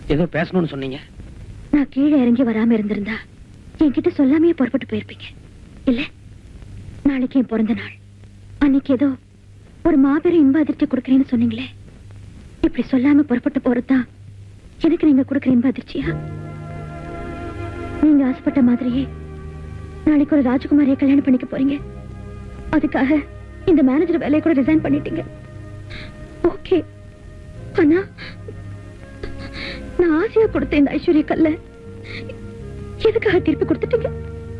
ஏதோ பேசணும்னு சொன்னீங்க நான் கீழே இறங்கி வராம இருந்திருந்தா என்கிட்ட சொல்லாமையே புறப்பட்டு போயிருப்பீங்க இல்ல நாளைக்கு என் பிறந்த நாள் அன்னைக்கு ஏதோ ஒரு மாபெரும் இன்ப அதிர்ச்சி கொடுக்குறேன்னு சொன்னீங்களே இப்படி சொல்லாம புறப்பட்டு போறதுதான் எனக்கு நீங்க கொடுக்குற இன்ப அதிர்ச்சியா நீங்க ஆசைப்பட்ட மாதிரியே நாளைக்கு ஒரு ராஜகுமாரியை கல்யாணம் பண்ணிக்க போறீங்க அதுக்காக இந்த மேனேஜர் வேலையை கூட ரிசைன் பண்ணிட்டீங்க ஓகே ஆனா நான் ஆசையா கொடுத்த இந்த ஐஸ்வர்ய கல்ல எதுக்காக திருப்பி கொடுத்துட்டீங்க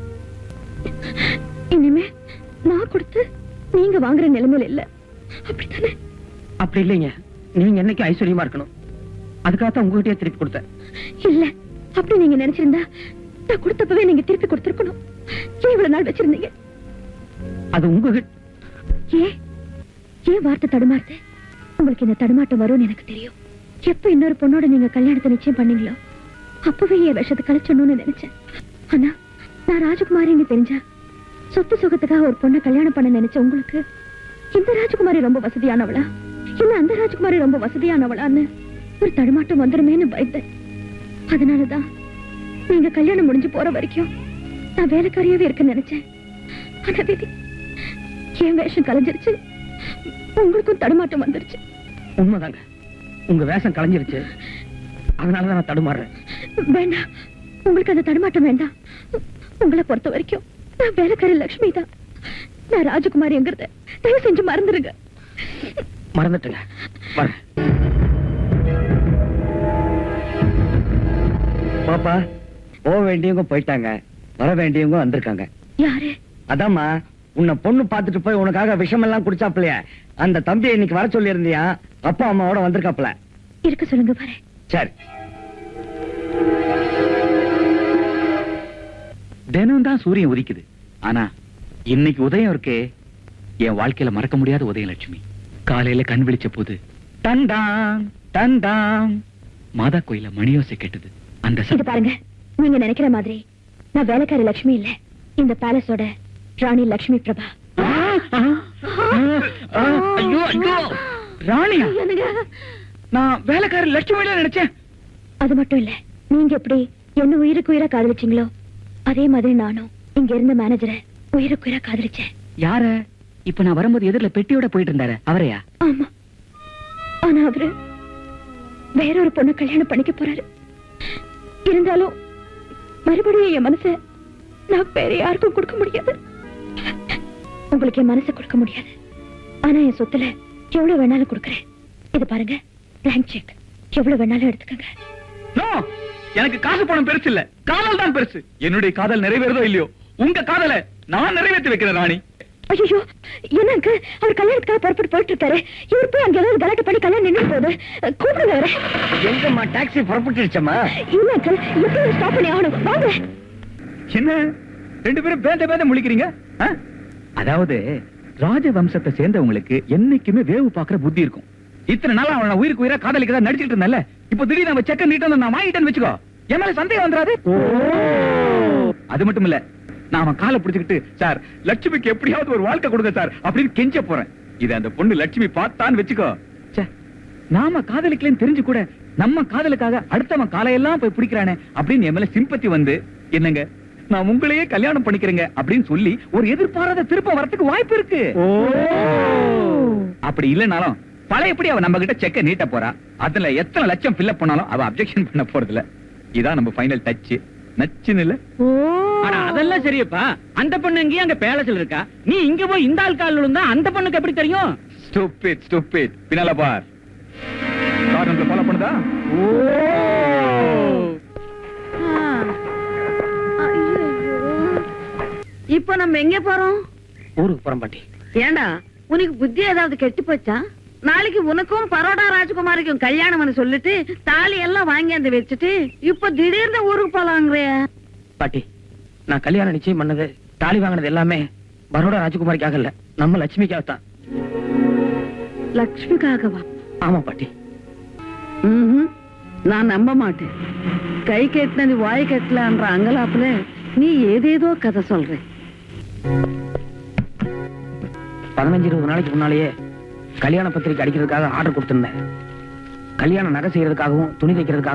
இனிமே நான் கொடுத்து நீங்க வாங்குற நிலைமையில இல்ல அப்படித்தானே அப்படி இல்லைங்க நீங்க என்னைக்கு ஐஸ்வர்யமா இருக்கணும் அதுக்காகத்தான் உங்ககிட்டயே திருப்பி கொடுத்தேன் இல்ல அப்படி நீங்க நினைச்சிருந்தா நான் கொடுத்தப்பவே நீங்க திருப்பி கொடுத்திருக்கணும் ஏன் இவ்வளவு நாள் வச்சிருந்தீங்க அது உங்ககிட்ட ஏன் ஏன் வார்த்தை தடுமாறுது உங்களுக்கு இந்த தடுமாட்டம் வரும்னு எனக்கு தெரியும் எப்ப இன்னொரு பொண்ணோட நீங்க கல்யாணத்தை நிச்சயம் பண்ணீங்களோ அப்பவே என் விஷத்தை கழிச்சணும்னு நினைச்சேன் ஆனா நான் ராஜகுமாரின்னு தெரிஞ்சா சொத்து சுகத்துக்காக ஒரு பொண்ணை கல்யாணம் பண்ண நினைச்ச உங்களுக்கு இந்த ராஜகுமாரி ரொம்ப வசதியானவளா இல்ல அந்த ராஜகுமாரி ரொம்ப வசதியானவளான்னு ஒரு தடுமாட்டம் வந்துருமேன்னு பயந்தேன் அதனாலதான் நீங்க கல்யாணம் முடிஞ்சு போற வரைக்கும் நான் வேலைக்காரியாவே இருக்க நினைச்சேன் ஆனா விதி என் வேஷம் கலைஞ்சிருச்சு உங்களுக்கும் தடுமாட்டம் வந்துருச்சு உண்மைதாங்க உங்க வேஷம் கலைஞ்சிருச்சு அதனாலதான் நான் தடுமாறுறேன் வேண்டாம் உங்களுக்கு அந்த தடுமாட்டம் வேண்டாம் உங்களை பொறுத்த வரைக்கும் நான் வேலைக்காரி லட்சுமி தான் நான் ராஜகுமாரிங்கிறத தயவு செஞ்சு மறந்துருங்க மறந்துட்டுங்க வரேன் பாப்பா போக வேண்டியவங்க போயிட்டாங்க வர வேண்டியவங்க வந்திருக்காங்க யாரு அதாம்மா உன்னை பொண்ணு பார்த்துட்டு போய் உனக்காக விஷமெல்லாம் குடிச்சாப்லையா அந்த தம்பியை இன்னைக்கு வர சொல்லி இருந்தியா அப்பா அம்மாவோட வந்திருக்காப்ல இருக்க சொல்லுங்க பாரு சரி தினம் தான் சூரியன் உதிக்குது ஆனா இன்னைக்கு உதயம் இருக்கே என் வாழ்க்கையில மறக்க முடியாத உதயம் லட்சுமி காலையில கண் விழிச்ச போது டண்டாங் டண்டாங் மாதா கோயில மணியோசை கேட்டது அந்த இது சத்தம் பாருங்க நீங்க நினைக்கிற மாதிரி நான் வேலைக்காரி லட்சுமி இல்ல இந்த பேலஸோட ராணி லட்சுமி பிரபா ஐயோ ஐயோ ராணியா என்னங்க? நான் வேலைக்காரி லட்சுமியில நினைச்சேன் அது மட்டும் இல்ல நீங்க எப்படி என்ன உயிருக்கு உயிரா காதலிச்சீங்களோ அதே மாதிரி நானும் இங்க இருந்த மேனேஜரை உயிருக்கு உயிரா காதலிச்சேன் யார இப்ப நான் வரும்போது எதிரில பெட்டியோட போயிட்டு இருந்தாரு அவரையா ஆமா ஆனா அவரு வேற ஒரு பொண்ணை கல்யாணம் பண்ணிக்க போறாரு இருந்தாலும் மறுபடியும் என் மனச நான் வேற யாருக்கும் கொடுக்க முடியாது உங்களுக்கு என் மனசை கொடுக்க முடியாது ஆனா என் சொத்துல எவ்வளவு வேணாலும் கொடுக்கறேன் இது பாருங்க blank செக் எவ்வளவு வேணாலும் எடுத்துக்கங்க நோ எனக்கு காசு பணம் பெருசு இல்ல காதல் தான் பெருசு என்னுடைய காதல் நிறைவேறதோ இல்லையோ உங்க காதலை நான் நிறைவேற்றி வைக்கிறேன் ராணி ஐயோ என்ன uncle? அவர் கல்யாணத்துக்காக புறப்பட்டு போயிட்டு இருக்காரு இவர் போய் அங்க ஏதாவது கலாட்டு பண்ணி கல்யாணம் நின்று போகுது கூப்பிடுங்க அவரை எங்கம்மா டாக்ஸி புறப்பட்டுருச்சம்மா இல்ல அங்கிள் எப்படி ஸ்டாப் பண்ணி ஆகணும் வாங்க என்ன ரெண்டு பேரும் பேந்த பேந்த முழிக்கிறீங்க ஆ? அதாவது ராஜவம்சத்தை சேர்ந்தவங்களுக்கு என்னைக்குமே வேவு பாக்குற புத்தி இருக்கும் இத்தனை நாள் அவன உயிருக்கு உயிரா காதலிக்கதா நடிச்சிட்டு இருந்தேன்ல இப்போ திடீர்னு நம்ம செக்க நீட்டு வந்து நான் வாங்கிட்டேன்னு வச்சுக்கோ என் மேல சந்தேகம் வந்துடாது அது மட்டும் இல்ல நான் அவன் காலை பிடிச்சுக்கிட்டு சார் லட்சுமிக்கு எப்படியாவது ஒரு வாழ்க்கை கொடுங்க சார் அப்படின்னு கெஞ்ச போறேன் இது அந்த பொண்ணு லட்சுமி பார்த்தான்னு வச்சுக்கோ ச்சே, நாம காதலிக்கலன்னு தெரிஞ்சு கூட நம்ம காதலுக்காக அடுத்தவன் காலையெல்லாம் போய் பிடிக்கிறானே அப்படின்னு என் மேல சிம்பத்தி வந்து என்னங்க நான் உங்களையே கல்யாணம் பண்ணிக்கிறேங்க அப்படின்னு சொல்லி ஒரு எதிர்பாராத திருப்பம் வரதுக்கு வாய்ப்பு இருக்கு அப்படி இல்லைனாலும் பழையபடி அவ நம்ம கிட்ட செக்க நீட்ட போறா அதுல எத்தனை லட்சம் ஃபில்அப் பண்ணாலும் அவ அப்செக்ஷன் பண்ண போறது இல்ல இதான் நம்ம ஃபைனல் டச் நச்சுன்னு இல்ல ஆனா அதெல்லாம் சரியப்பா அந்த பொண்ணு எங்கேயும் அங்க பேலஸ்ல இருக்கா நீ இங்க போய் இந்த ஆள் கால் விழுந்தா அந்த பொண்ணுக்கு எப்படி தெரியும் ஸ்டூபிட் ஸ்டூபிட் பின்னால பார் கார் நம்மள ஃபாலோ பண்ணுதா இப்போ நம்ம எங்க போறோம் ஊருக்கு போறோம் பாட்டி ஏண்டா உனக்கு புத்தி ஏதாவது கெட்டு போச்சா நாளைக்கு உனக்கும் பரோடா ராஜகுமாரிக்கும் கல்யாணம்னு சொல்லிட்டு தாலி எல்லாம் வாங்கியாந்து வச்சுட்டு இப்ப திடீர்னு ஊருக்கு போலாங்கிறிய பாட்டி நான் கல்யாணம் நிச்சயம் பண்ணது தாலி வாங்கினது எல்லாமே பரோடா ராஜகுமாரிக்காக இல்ல நம்ம லட்சுமிக்காக தான் லக்ஷ்மிக்காகவா ஆமா பாட்டி ம்ஹும். நான் நம்ப மாட்டேன் கை கெட்டினது வாய் கெட்டலன்ற அங்கலாப்புல நீ ஏதேதோ கதை சொல்ற பதினஞ்சு இருபது நாளைக்கு முன்னாலேயே கல்யாண பத்திரிக்கை அடிக்கிறதுக்காக ஆர்டர் கொடுத்திருந்தேன் கல்யாண நகை செய்யறதுக்காகவும் துணி தைக்கிறதுக்காக